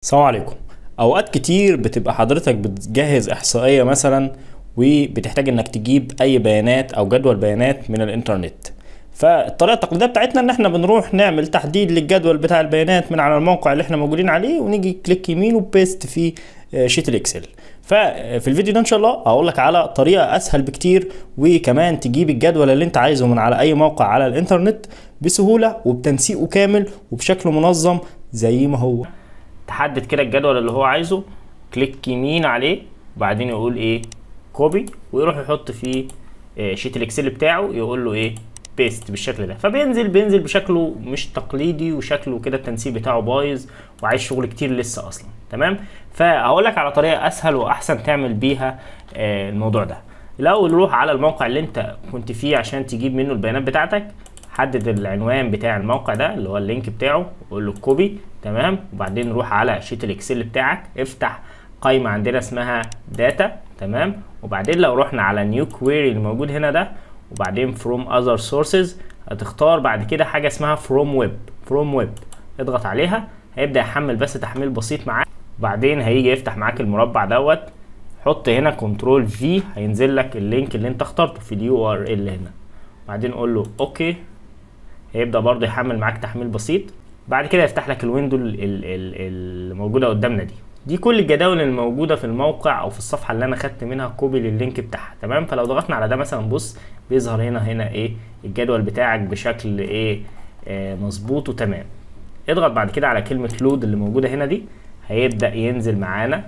السلام عليكم اوقات كتير بتبقى حضرتك بتجهز احصائيه مثلا وبتحتاج انك تجيب اي بيانات او جدول بيانات من الانترنت فالطريقه التقليديه بتاعتنا ان احنا بنروح نعمل تحديد للجدول بتاع البيانات من على الموقع اللي احنا موجودين عليه ونيجي كليك يمين وبيست في آه، شيت الاكسل ففي الفيديو ده ان شاء الله هقول لك على طريقه اسهل بكتير وكمان تجيب الجدول اللي انت عايزه من على اي موقع على الانترنت بسهوله وبتنسيقه كامل وبشكل منظم زي ما هو تحدد كده الجدول اللي هو عايزه كليك يمين عليه وبعدين يقول ايه كوبي ويروح يحط فيه آه، شيت الاكسل بتاعه يقول له ايه بيست بالشكل ده فبينزل بينزل بشكله مش تقليدي وشكله كده التنسيق بتاعه بايظ وعايز شغل كتير لسه اصلا تمام فهقول لك على طريقه اسهل واحسن تعمل بيها آه، الموضوع ده الاول روح على الموقع اللي انت كنت فيه عشان تجيب منه البيانات بتاعتك حدد العنوان بتاع الموقع ده اللي هو اللينك بتاعه وقول له كوبي تمام وبعدين روح على شيت الاكسل بتاعك افتح قائمه عندنا اسمها داتا تمام وبعدين لو رحنا على نيو كويري اللي موجود هنا ده وبعدين فروم اذر سورسز هتختار بعد كده حاجه اسمها فروم ويب فروم ويب اضغط عليها هيبدا يحمل بس تحميل بسيط معاك وبعدين هيجي يفتح معاك المربع دوت حط هنا كنترول في هينزل لك اللينك اللي انت اخترته في اليو ار ال هنا بعدين قول له اوكي هيبدا برضه يحمل معاك تحميل بسيط بعد كده يفتح لك الويندو ال- ال- ال- اللي موجوده قدامنا دي دي كل الجداول الموجوده في الموقع او في الصفحه اللي انا خدت منها كوبي لللينك بتاعها تمام فلو ضغطنا على ده مثلا بص بيظهر هنا هنا ايه الجدول بتاعك بشكل ايه آه مظبوط وتمام اضغط بعد كده على كلمه لود اللي موجوده هنا دي هيبدا ينزل معانا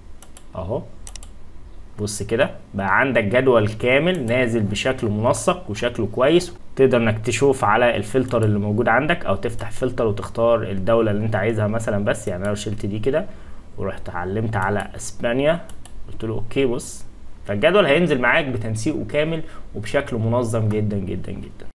اهو بص كده بقى عندك جدول كامل نازل بشكل منسق وشكله كويس تقدر انك تشوف على الفلتر اللي موجود عندك او تفتح فلتر وتختار الدولة اللي انت عايزها مثلا بس يعني انا لو شلت دي كده ورحت علمت على اسبانيا قلت له اوكي بص فالجدول هينزل معاك بتنسيقه كامل وبشكل منظم جدا جدا جدا